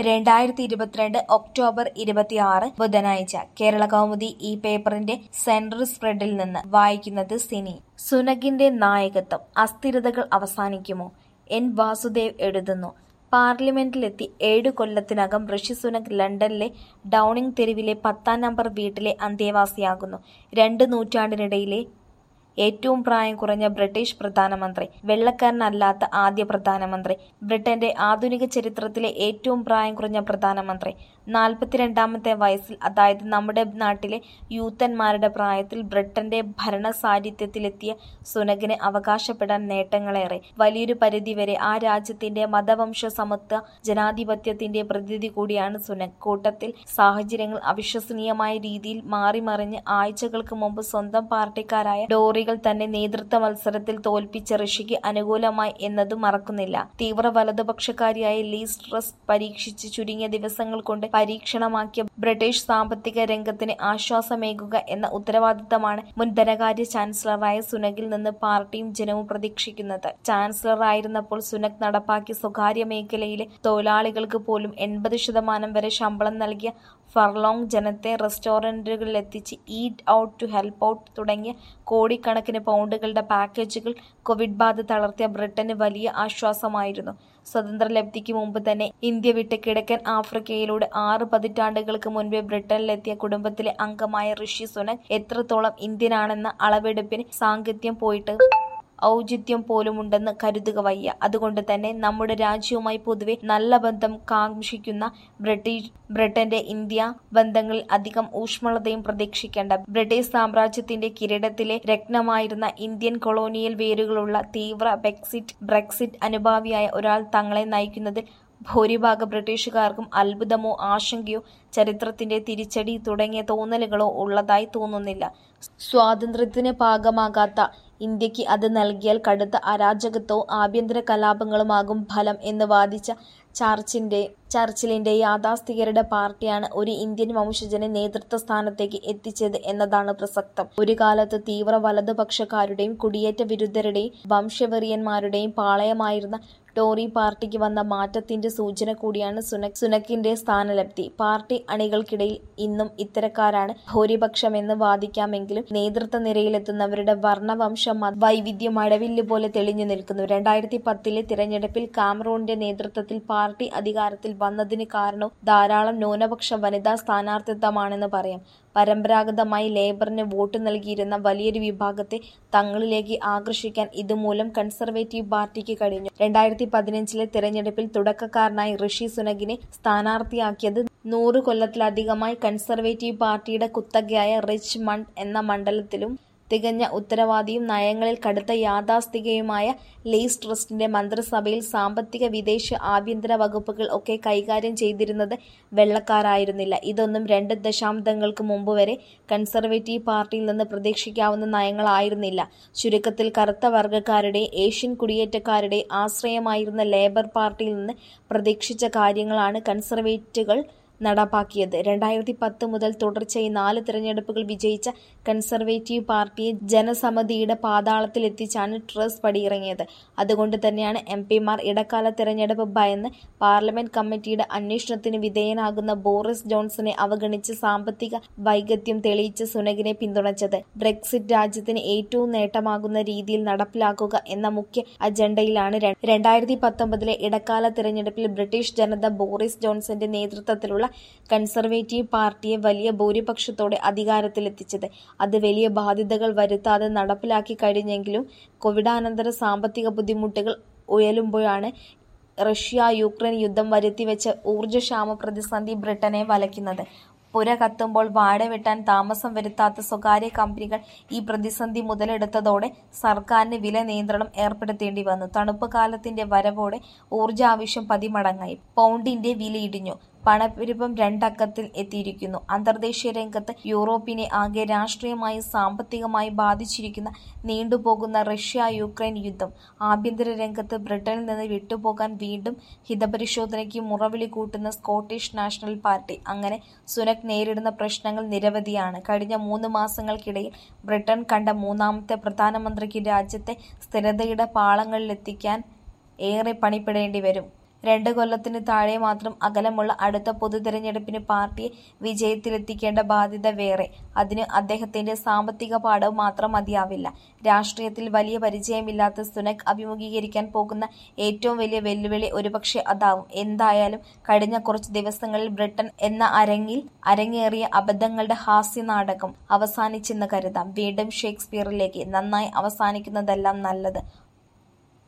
രണ്ടായിരത്തി ഇരുപത്തിരണ്ട് ഒക്ടോബർ ഇരുപത്തിയാറ് ബുധനാഴ്ച കേരള കൗമുദി ഈ പേപ്പറിന്റെ സെൻട്രൽ സ്പ്രെഡിൽ നിന്ന് വായിക്കുന്നത് സിനി സുനകിന്റെ നായകത്വം അസ്ഥിരതകൾ അവസാനിക്കുമോ എൻ വാസുദേവ് എഴുതുന്നു പാർലമെന്റിലെത്തി ഏഴു കൊല്ലത്തിനകം ഋഷി സുനക് ലണ്ടനിലെ ഡൌണിംഗ് തെരുവിലെ പത്താം നമ്പർ വീട്ടിലെ അന്തേവാസിയാകുന്നു രണ്ട് നൂറ്റാണ്ടിനിടയിലെ ഏറ്റവും പ്രായം കുറഞ്ഞ ബ്രിട്ടീഷ് പ്രധാനമന്ത്രി വെള്ളക്കാരനല്ലാത്ത ആദ്യ പ്രധാനമന്ത്രി ബ്രിട്ടന്റെ ആധുനിക ചരിത്രത്തിലെ ഏറ്റവും പ്രായം കുറഞ്ഞ പ്രധാനമന്ത്രി നാൽപ്പത്തിരണ്ടാമത്തെ വയസ്സിൽ അതായത് നമ്മുടെ നാട്ടിലെ യൂത്തന്മാരുടെ പ്രായത്തിൽ ബ്രിട്ടന്റെ ഭരണസാരിഥ്യത്തിലെത്തിയ സുനകിന് അവകാശപ്പെടാൻ നേട്ടങ്ങളേറെ വലിയൊരു പരിധിവരെ ആ രാജ്യത്തിന്റെ മതവംശ സമത്വ ജനാധിപത്യത്തിന്റെ പ്രതിനിധി കൂടിയാണ് സുനക് കൂട്ടത്തിൽ സാഹചര്യങ്ങൾ അവിശ്വസനീയമായ രീതിയിൽ മാറിമറിഞ്ഞ് ആഴ്ചകൾക്ക് മുമ്പ് സ്വന്തം പാർട്ടിക്കാരായ ഡോറികൾ തന്നെ നേതൃത്വ മത്സരത്തിൽ തോൽപ്പിച്ച ഋഷിക്ക് അനുകൂലമായി എന്നതും മറക്കുന്നില്ല തീവ്ര വലതുപക്ഷക്കാരിയായ ലീസ് ട്രസ് പരീക്ഷിച്ച് ചുരുങ്ങിയ ദിവസങ്ങൾ കൊണ്ട് പരീക്ഷണമാക്കിയ ബ്രിട്ടീഷ് സാമ്പത്തിക രംഗത്തിന് ആശ്വാസമേകുക എന്ന ഉത്തരവാദിത്തമാണ് മുൻ ധനകാര്യ ചാൻസലറായ സുനകിൽ നിന്ന് പാർട്ടിയും ജനവും പ്രതീക്ഷിക്കുന്നത് ചാൻസലറായിരുന്നപ്പോൾ സുനക് നടപ്പാക്കിയ സ്വകാര്യ മേഖലയിലെ തൊഴിലാളികൾക്ക് പോലും എൺപത് ശതമാനം വരെ ശമ്പളം നൽകിയ ഫർലോങ് ജനത്തെ റെസ്റ്റോറന്റുകളിലെത്തിച്ച് eat out to help out തുടങ്ങിയ കോടിക്കണക്കിന് പൗണ്ടുകളുടെ പാക്കേജുകൾ കോവിഡ് ബാധ തളർത്തിയ ബ്രിട്ടന് വലിയ ആശ്വാസമായിരുന്നു സ്വതന്ത്രലബ്ധിക്ക് മുമ്പ് തന്നെ ഇന്ത്യ വിട്ട് കിഴക്കൻ ആഫ്രിക്കയിലൂടെ ആറ് പതിറ്റാണ്ടുകൾക്ക് മുൻപേ ബ്രിട്ടനിലെത്തിയ കുടുംബത്തിലെ അംഗമായ ഋഷി സുനക് എത്രത്തോളം ഇന്ത്യനാണെന്ന അളവെടുപ്പിന് സാങ്കത്യം പോയിട്ട് ഔചിത്യം പോലുമുണ്ടെന്ന് കരുതുക വയ്യ അതുകൊണ്ട് തന്നെ നമ്മുടെ രാജ്യവുമായി പൊതുവെ നല്ല ബന്ധം കാംക്ഷിക്കുന്ന ബ്രിട്ടീഷ് ബ്രിട്ടന്റെ ഇന്ത്യ ബന്ധങ്ങളിൽ അധികം ഊഷ്മളതയും പ്രതീക്ഷിക്കേണ്ട ബ്രിട്ടീഷ് സാമ്രാജ്യത്തിന്റെ കിരീടത്തിലെ രത്നമായിരുന്ന ഇന്ത്യൻ കൊളോണിയൽ വേരുകളുള്ള തീവ്ര ബ്രെക്സിറ്റ് ബ്രെക്സിറ്റ് അനുഭാവിയായ ഒരാൾ തങ്ങളെ നയിക്കുന്നതിൽ ഭൂരിഭാഗ ബ്രിട്ടീഷുകാർക്കും അത്ഭുതമോ ആശങ്കയോ ചരിത്രത്തിന്റെ തിരിച്ചടി തുടങ്ങിയ തോന്നലുകളോ ഉള്ളതായി തോന്നുന്നില്ല സ്വാതന്ത്ര്യത്തിന് പാകമാകാത്ത ഇന്ത്യക്ക് അത് നൽകിയാൽ കടുത്ത അരാജകത്വവും ആഭ്യന്തര കലാപങ്ങളുമാകും ഫലം എന്ന് വാദിച്ച ചർച്ചിന്റെ ചർച്ചിലിന്റെ യാഥാസ്ഥികരുടെ പാർട്ടിയാണ് ഒരു ഇന്ത്യൻ വംശജനെ നേതൃത്വ സ്ഥാനത്തേക്ക് എത്തിച്ചത് എന്നതാണ് പ്രസക്തം ഒരു കാലത്ത് തീവ്ര വലതുപക്ഷക്കാരുടെയും കുടിയേറ്റ വിരുദ്ധരുടെയും വംശവെറിയന്മാരുടെയും പാളയമായിരുന്ന ടോറി പാർട്ടിക്ക് വന്ന മാറ്റത്തിന്റെ സൂചന കൂടിയാണ് സുനക് സുനക്കിന്റെ സ്ഥാനലബ്ധി പാർട്ടി അണികൾക്കിടയിൽ ഇന്നും ഇത്തരക്കാരാണ് ഭൂരിപക്ഷമെന്ന് വാദിക്കാമെങ്കിലും നേതൃത്വ നിരയിലെത്തുന്നവരുടെ വർണ്ണവംശ വൈവിധ്യം മഴവില്ല് പോലെ തെളിഞ്ഞു നിൽക്കുന്നു രണ്ടായിരത്തി പത്തിലെ തിരഞ്ഞെടുപ്പിൽ കാമറൂണിന്റെ നേതൃത്വത്തിൽ പാർട്ടി അധികാരത്തിൽ വന്നതിന് കാരണവും ധാരാളം ന്യൂനപക്ഷ വനിതാ സ്ഥാനാർത്ഥിത്വമാണെന്ന് പറയാം പരമ്പരാഗതമായി ലേബറിന് വോട്ട് നൽകിയിരുന്ന വലിയൊരു വിഭാഗത്തെ തങ്ങളിലേക്ക് ആകർഷിക്കാൻ ഇതുമൂലം കൺസർവേറ്റീവ് പാർട്ടിക്ക് കഴിഞ്ഞു രണ്ടായിരത്തി പതിനഞ്ചിലെ തിരഞ്ഞെടുപ്പിൽ തുടക്കക്കാരനായി ഋഷി സുനകിനെ സ്ഥാനാർത്ഥിയാക്കിയത് നൂറ് കൊല്ലത്തിലധികമായി കൺസർവേറ്റീവ് പാർട്ടിയുടെ കുത്തകയായ റിച്ച് മണ്ട് എന്ന മണ്ഡലത്തിലും തികഞ്ഞ ഉത്തരവാദിയും നയങ്ങളിൽ കടുത്ത യാഥാസ്ഥികയുമായ ലീസ് ട്രസ്റ്റിന്റെ മന്ത്രിസഭയിൽ സാമ്പത്തിക വിദേശ ആഭ്യന്തര വകുപ്പുകൾ ഒക്കെ കൈകാര്യം ചെയ്തിരുന്നത് വെള്ളക്കാരായിരുന്നില്ല ഇതൊന്നും രണ്ട് ദശാബ്ദങ്ങൾക്ക് മുമ്പ് വരെ കൺസർവേറ്റീവ് പാർട്ടിയിൽ നിന്ന് പ്രതീക്ഷിക്കാവുന്ന നയങ്ങളായിരുന്നില്ല ചുരുക്കത്തിൽ കറുത്ത വർഗ്ഗക്കാരുടെയും ഏഷ്യൻ കുടിയേറ്റക്കാരുടെയും ആശ്രയമായിരുന്ന ലേബർ പാർട്ടിയിൽ നിന്ന് പ്രതീക്ഷിച്ച കാര്യങ്ങളാണ് കൺസർവേറ്റുകൾ നടപ്പാക്കിയത് രണ്ടായിരത്തി പത്ത് മുതൽ തുടർച്ചയായി നാല് തിരഞ്ഞെടുപ്പുകൾ വിജയിച്ച കൺസർവേറ്റീവ് പാർട്ടിയെ ജനസമിതിയുടെ പാതാളത്തിലെത്തിച്ചാണ് ട്രസ് പടിയിറങ്ങിയത് അതുകൊണ്ട് തന്നെയാണ് എം പിമാർ ഇടക്കാല തിരഞ്ഞെടുപ്പ് ഭയന്ന് പാർലമെന്റ് കമ്മിറ്റിയുടെ അന്വേഷണത്തിന് വിധേയനാകുന്ന ബോറിസ് ജോൺസനെ അവഗണിച്ച് സാമ്പത്തിക വൈഗത്യം തെളിയിച്ച് സുനകിനെ പിന്തുണച്ചത് ബ്രെക്സിറ്റ് രാജ്യത്തിന് ഏറ്റവും നേട്ടമാകുന്ന രീതിയിൽ നടപ്പിലാക്കുക എന്ന മുഖ്യ അജണ്ടയിലാണ് രണ്ടായിരത്തി പത്തൊമ്പതിലെ ഇടക്കാല തിരഞ്ഞെടുപ്പിൽ ബ്രിട്ടീഷ് ജനത ബോറിസ് ജോൺസന്റെ നേതൃത്വത്തിലുള്ള കൺസർവേറ്റീവ് പാർട്ടിയെ വലിയ ഭൂരിപക്ഷത്തോടെ അധികാരത്തിലെത്തിച്ചത് അത് വലിയ ബാധ്യതകൾ വരുത്താതെ നടപ്പിലാക്കി കഴിഞ്ഞെങ്കിലും കോവിഡാനന്തര സാമ്പത്തിക ബുദ്ധിമുട്ടുകൾ ഉയരുമ്പോഴാണ് റഷ്യ യുക്രൈൻ യുദ്ധം വരുത്തിവെച്ച ഊർജ്ജക്ഷാമ പ്രതിസന്ധി ബ്രിട്ടനെ വലയ്ക്കുന്നത് പുര കത്തുമ്പോൾ വാഴ വെട്ടാൻ താമസം വരുത്താത്ത സ്വകാര്യ കമ്പനികൾ ഈ പ്രതിസന്ധി മുതലെടുത്തതോടെ സർക്കാരിന് വില നിയന്ത്രണം ഏർപ്പെടുത്തേണ്ടി വന്നു തണുപ്പ് കാലത്തിന്റെ വരവോടെ ഊർജ്ജ ആവശ്യം പതിമടങ്ങായി പൗണ്ടിന്റെ വില ഇടിഞ്ഞു പണപ്പെരുപ്പം രണ്ടക്കത്തിൽ എത്തിയിരിക്കുന്നു അന്തർദേശീയ രംഗത്ത് യൂറോപ്പിനെ ആകെ രാഷ്ട്രീയമായും സാമ്പത്തികമായും ബാധിച്ചിരിക്കുന്ന നീണ്ടുപോകുന്ന റഷ്യ യുക്രൈൻ യുദ്ധം ആഭ്യന്തര രംഗത്ത് ബ്രിട്ടനിൽ നിന്ന് വിട്ടുപോകാൻ വീണ്ടും ഹിതപരിശോധനയ്ക്ക് മുറവിളി കൂട്ടുന്ന സ്കോട്ടിഷ് നാഷണൽ പാർട്ടി അങ്ങനെ സുനക് നേരിടുന്ന പ്രശ്നങ്ങൾ നിരവധിയാണ് കഴിഞ്ഞ മൂന്ന് മാസങ്ങൾക്കിടയിൽ ബ്രിട്ടൻ കണ്ട മൂന്നാമത്തെ പ്രധാനമന്ത്രിക്ക് രാജ്യത്തെ സ്ഥിരതയുടെ പാളങ്ങളിലെത്തിക്കാൻ ഏറെ പണിപ്പെടേണ്ടി വരും രണ്ട് കൊല്ലത്തിന് താഴെ മാത്രം അകലമുള്ള അടുത്ത പൊതുതെരഞ്ഞെടുപ്പിന് പാർട്ടിയെ വിജയത്തിലെത്തിക്കേണ്ട ബാധ്യത വേറെ. അതിന് അദ്ദേഹത്തിന്റെ സാമ്പത്തിക പാഠവ് മാത്രം മതിയാവില്ല. രാഷ്ട്രീയത്തിൽ വലിയ പരിചയമില്ലാത്ത സുനക് അഭിമുഖീകരിക്കാൻ പോകുന്ന ഏറ്റവും വലിയ വെല്ലുവിളി ഒരുപക്ഷേ അതാവും. എന്തായാലും കഴിഞ്ഞ കുറച്ചു ദിവസങ്ങളിൽ ബ്രിട്ടൻ എന്ന അരങ്ങിൽ അരങ്ങേറിയ അബദ്ധങ്ങളുടെ ഹാസ്യനാടകം അവസാനിച്ചെന്ന് കരുതാം. വീണ്ടും ഷേക്സ്പിയറിലേക്ക്. നന്നായി അവസാനിക്കുന്നതല്ല നല്ലത്.